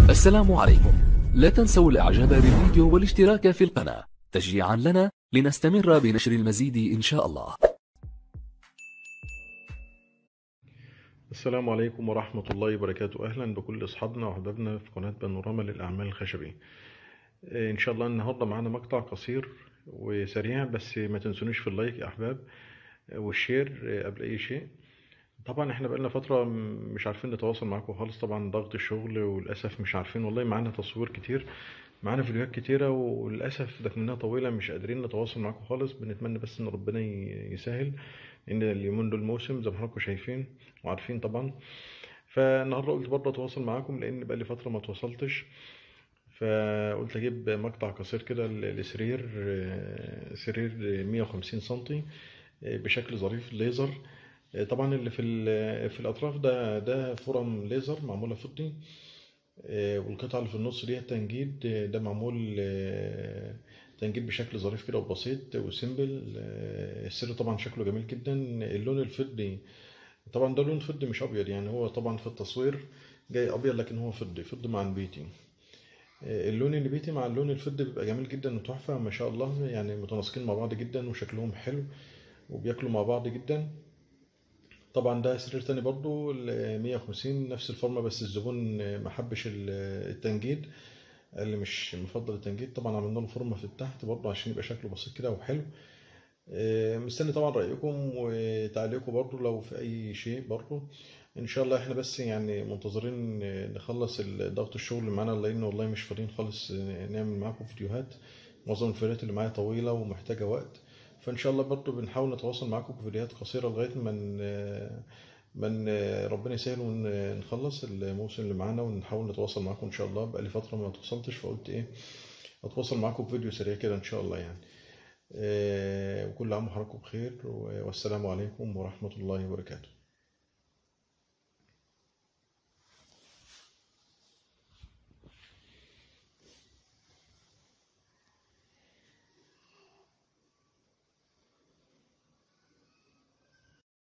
السلام عليكم لا تنسوا الاعجاب بالفيديو والاشتراك في القناة تشجيعا لنا لنستمر بنشر المزيد ان شاء الله السلام عليكم ورحمة الله وبركاته أهلا بكل أصحابنا وأحبابنا في قناة بانوراما للأعمال الخشبية إن شاء الله النهاردة معانا مقطع قصير وسريع بس ما تنسونيش في اللايك يا أحباب والشير قبل أي شيء طبعا احنا بقالنا فترة مش عارفين نتواصل معاكم خالص طبعا ضغط الشغل وللأسف مش عارفين والله معانا تصوير كتير معانا فيديوهات كتيرة وللأسف ده منها طويلة مش قادرين نتواصل معاكم خالص بنتمنى بس إن ربنا يسهل إن اليومين دول موسم زي ما حضراتكم شايفين وعارفين طبعا فالنهارده قلت برضه أتواصل معاكم لأن بقالي فترة ما تواصلتش فقلت أجيب مقطع قصير كده لسرير سرير 150 سنتي بشكل ظريف ليزر طبعا اللي في في الاطراف ده ده فرم ليزر معموله فضي والقطعه اللي في النص دي تنجيد ده معمول تنجيد بشكل ظريف كده وبسيط وسيمبل السر طبعا شكله جميل جدا اللون الفضي طبعا ده لون فضي مش ابيض يعني هو طبعا في التصوير جاي ابيض لكن هو فضي فضي مع البيتي اللون النبيتي مع اللون الفضي بيبقى جميل جدا وتحفه ما شاء الله يعني متناسقين مع بعض جدا وشكلهم حلو وبياكلوا مع بعض جدا طبعا ده سرير تاني برضو ال 150 نفس الفورمة بس الزبون ما حبش التنجيد قال لي مش مفضل التنجيد طبعا عملنا له فورمة في التحت برضو عشان يبقى شكله بسيط كده وحلو مستني طبعا رأيكم وتعليقكم برضو لو في أي شيء برضو إن شاء الله إحنا بس يعني منتظرين نخلص ضغط الشغل اللي معانا لأن والله مش فاضيين خالص نعمل معاكم فيديوهات معظم الفيديوهات اللي معايا طويلة ومحتاجة وقت فان شاء الله برضو بنحاول نتواصل معاكم بفيديوهات قصيره لغايه ما من ربنا يسهل ونخلص الموسم اللي معانا ونحاول نتواصل معاكم ان شاء الله بقالي فتره ما تواصلتش فقلت ايه اتواصل معاكم بفيديو سريع كده ان شاء الله يعني وكل عام وحضراتكم بخير والسلام عليكم ورحمه الله وبركاته